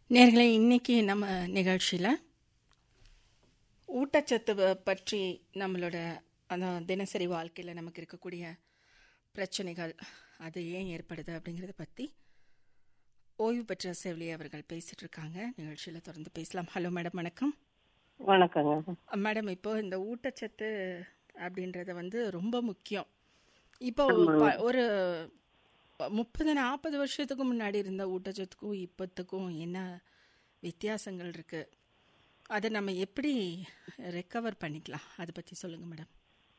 நேர்களே இன்னைக்கு நம்ம நிகழ்ச்சியில் ஊட்டச்சத்து வ- பற்றி நம்மளோட அந்த தினசரி வாழ்க்கையில் நமக்கு இருக்கக்கூடிய பிரச்சனைகள் அது ஏன் ஏற்படுது அப்படிங்கிறத பற்றி ஓய்வு பெற்ற செவிலி அவர்கள் பேசிட்டு இருக்காங்க நிகழ்ச்சியில் தொடர்ந்து பேசலாம் ஹலோ மேடம் வணக்கம் வணக்கங்க மேடம் இப்போ இந்த ஊட்டச்சத்து அப்படின்றது வந்து ரொம்ப முக்கியம் இப்போ ப- ஒரு முப்பது நாற்பது வருஷத்துக்கு முன்னாடி இருந்த ஊட்டச்சத்துக்கும் இப்போத்துக்கும் என்ன வித்தியாசங்கள் இருக்கு அதை நம்ம எப்படி ரெக்கவர் பண்ணிக்கலாம் அதை பற்றி சொல்லுங்க மேடம்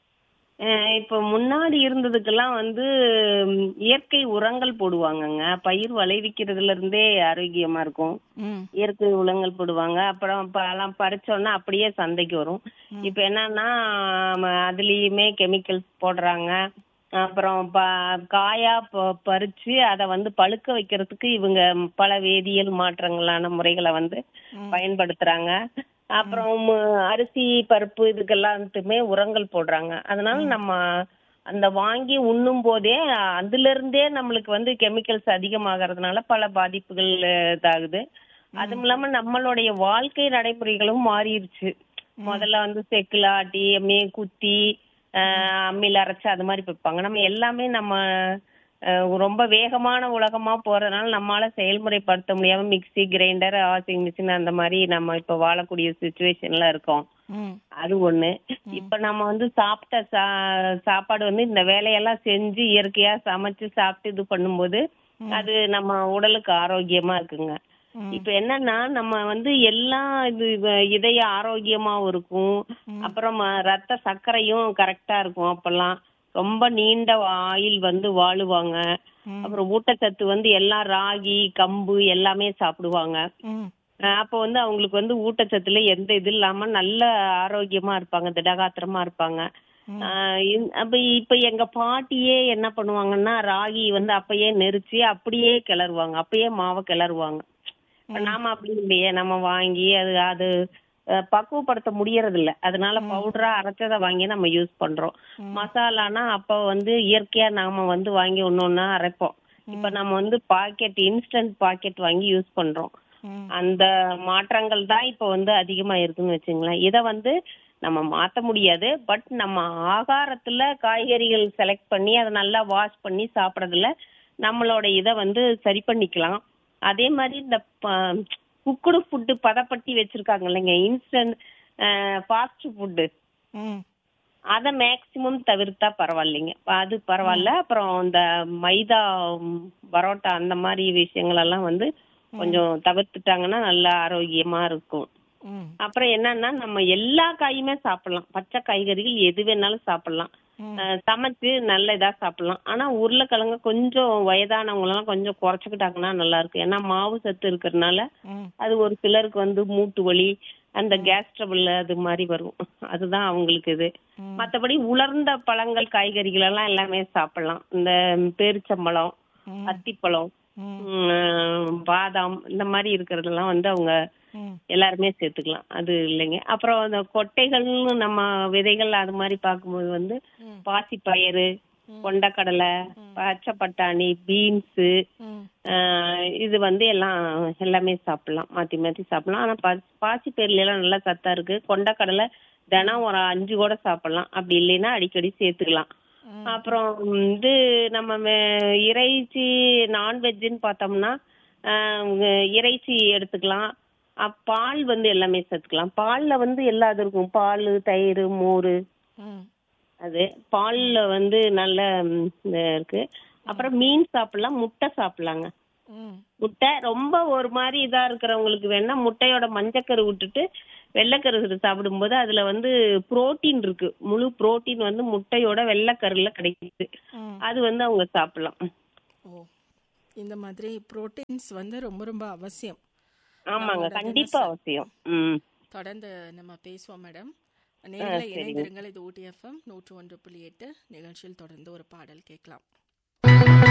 அஹ் இப்ப முன்னாடி இருந்ததுக்கெல்லாம் வந்து ம், இயற்கை உரங்கள் போடுவாங்கங்க பயிர் விளைவிக்கிறதுல இருந்தே ஆரோக்கியமா இருக்கும் ம் இயற்கை உரங்கள் போடுவாங்க அப்புறம் பழம் பறிச்சோன்னா அப்படியே சந்தைக்கு வரும் இப்ப என்னன்னா ம, அதுலயுமே கெமிக்கல்ஸ் போடுறாங்க அப்புறம் ப காயா ப- பறிச்சு அதை வந்து பழுக்க வைக்கிறதுக்கு இவங்க பல வேதியியல் மாற்றங்களான முறைகளை வந்து பயன்படுத்துறாங்க அப்புறம் ம- அரிசி பருப்பு இதுக்கெல்லாத்துமே உரங்கள் போடுறாங்க அதனால நம்ம அந்த வாங்கி உண்ணும் போதே அதுல இருந்தே நம்மளுக்கு வந்து கெமிக்கல்ஸ் அதிகமாகறதுனால பல பாதிப்புகள் அஹ், இதாகுது அதுவும் இல்லாம நம்மளுடைய வாழ்க்கை நடைமுறைகளும் மாறிடுச்சு முதல்ல வந்து செக்குல ஆட்டி மே குத்தி ஆஹ், அம்மியில அரைச்சு அது மாதிரி வைப்பாங்க நம்ம எல்லாமே நம்ம ஆஹ், ரொம்ப வேகமான உலகமா போறதுனால நம்மளால செயல்முறைப்படுத்த முடியாம மிக்ஸி கிரைண்டர் வாஷிங் மிஷின் அந்த மாதிரி நம்ம இப்ப வாழக்கூடிய சுச்சுவேஷன்ல இருக்கோம் ம் அது ஒண்ணு இப்ப நம்ம வந்து சாப்பிட்ட சா சாப்பாடு வந்து இந்த வேலையெல்லாம் செஞ்சு இயற்கையா சமைச்சு சாப்பிட்டு இது பண்ணும்போது அது நம்ம உடலுக்கு ஆரோக்கியமா இருக்குங்க இப்ப என்னன்னா நம்ம வந்து எல்லா இது வ- இதய ஆரோக்கியமாவும் இருக்கும் அப்புறம் ம- ரத்த சர்க்கரையும் கரெக்டா இருக்கும் அப்பெல்லாம் ரொம்ப நீண்ட ஆயில் வந்து வாழுவாங்க அப்புறம் ஊட்டச்சத்து வந்து எல்லாம் ராகி கம்பு எல்லாமே சாப்பிடுவாங்க ம் அஹ் அப்ப வந்து அவங்களுக்கு வந்து ஊட்டச்சத்துல எந்த இது இல்லாம நல்ல ஆரோக்கியமா இருப்பாங்க திடகாத்திரமா இருப்பாங்க ஆஹ் இந்த- அப்ப இப்ப எங்க பாட்டியே என்ன பண்ணுவாங்கன்னா ராகி வந்து அப்பயே நெரிச்சு அப்படியே கிளறுவாங்க அப்பயே மாவை கிளறுவாங்க இப்ப நாம அப்படி இல்லையே நம்ம வாங்கி அது அது அஹ், பக்குவப்படுத்த முடியறது இல்ல அதனால பவுடரா அரைச்சதை வாங்கி நம்ம யூஸ் பண்றோம் மசாலானா அப்ப வந்து இயற்கையா நாம வந்து வாங்கி ஒண்ணு ஒண்ணா அரைப்போம் இப்ப நம்ம வந்து பாக்கெட் இன்ஸ்டன்ட் பாக்கெட் வாங்கி யூஸ் பண்றோம் ம் அந்த மாற்றங்கள் தான் இப்ப வந்து அதிகமா இருக்குன்னு வச்சுங்களேன் இத வந்து நம்ம மாத்த முடியாது பட் நம்ம ஆகாரத்துல காய்கறிகள் செலக்ட் பண்ணி அதை நல்லா வாஷ் பண்ணி சாப்பிடறதுல நம்மளோட இத வந்து சரி பண்ணிக்கலாம் அதே மாதிரி இந்த குக்குடு ஃபுட்டு பதப்படுத்தி வச்சிருக்காங்க இல்லைங்க இன்ஸ்டன்ட் ஃபாஸ்ட் ஃபுட்டு ம் அத மேக்சிமம் தவிர்த்தா பரவாயில்லைங்க அது பரவாயில்ல அப்புறம் இந்த மைதா ம், பரோட்டா அந்த மாதிரி விஷயங்கள் எல்லாம் வந்து கொஞ்சம் தவிர்த்துட்டாங்கன்னா நல்லா ஆரோக்கியமா இருக்கும் ம் அப்புறம் என்னன்னா நம்ம எல்லா காயுமே சாப்பிடலாம் பச்சை காய்கறிகள் எது வேணாலும் சாப்பிடலாம் அஹ், சமைச்சு நல்ல இதா சாப்பிடலாம் ஆனா உருளைக்கிழங்கு கொஞ்சம் வயதானவங்க எல்லாம் கொஞ்சம் குறைச்சுக்கிட்டாங்கன்னா நல்லா இருக்கும் ஏன்னா மாவு சத்து இருக்கிறதுனால ம் அது ஒரு சிலருக்கு வந்து மூட்டு வலி அந்த கேஸ் ட்ரபிள் அது மாதிரி வரும் அதுதான் அவங்களுக்கு இது மத்தபடி உலர்ந்த பழங்கள் காய்கறிகள் எல்லாம் எல்லாமே சாப்பிடலாம் இந்த பேரிச்சம்பழம் அத்திப்பழம் உம், பாதாம் இந்த மாதிரி இருக்கிறதெல்லாம் வந்து அவங்க ம் எல்லாருமே சேர்த்துக்கலாம் அது இல்லைங்க அப்புறம் அந்த கொட்டைகள்னு நம்ம விதைகள் அது மாதிரி பார்க்கும்போது வந்து பாசிப்பயிறு கொண்டக்கடலை பச்சை பட்டாணி பீன்ஸு ம் இது வந்து எல்லாம் எல்லாமே சாப்பிடலாம் மாத்தி மாத்தி சாப்பிடலாம் ஆனா பா- பாசிப்பயிறுல எல்லாம் நல்லா சத்தா இருக்கு கொண்டக்கடலை தினம் ஒரு அஞ்சு கூட சாப்பிடலாம் அப்படி இல்லைன்னா அடிக்கடி சேர்த்துக்கலாம் அப்புறம் இது நம்ம வே- இறைச்சி நான்வெஜ்ஜுன்னு பார்த்தோம்னா ஆஹ் இறைச்சி எடுத்துக்கலாம் அப் பால் வந்து எல்லாமே சேர்த்துக்கலாம் பால்ல வந்து எல்லா இது இருக்கும் பால் தயிர் மோர் ம் அது பால்ல வந்து நல்ல ம், இது இருக்கு அப்புறம் மீன் சாப்பிடலாம் முட்டை சாப்பிடலாங்க ம் முட்டை ரொம்ப ஒரு மாதிரி இதா இருக்கிறவங்களுக்கு வேணா முட்டையோட மஞ்சக்கரு விட்டுட்டு வெள்ளைக்கரு சாப்பிடும்போது அதுல வந்து புரோட்டீன் இருக்கு முழு புரோட்டீன் வந்து முட்டையோட வெள்ளைக்கருல கிடைக்குது ம் அது வந்து அவங்க சாப்பிடலாம் ஓ இந்த மாதிரி புரோட்டீன்ஸ் வந்து ரொம்ப ரொம்ப அவசியம் ஆமாங்க நம்மளோட கண்டிப்பா அவசியம் ம் தொடர்ந்து நம்ம பேசுவோம் மேடம் நேர்களை இணைந்திருங்கள் இது ஊட்டி எஃப்எம் நூற்று ஒன்று புள்ளி எட்டு நிகழ்ச்சியில் தொடர்ந்து ஒரு பாடல் கேட்கலாம்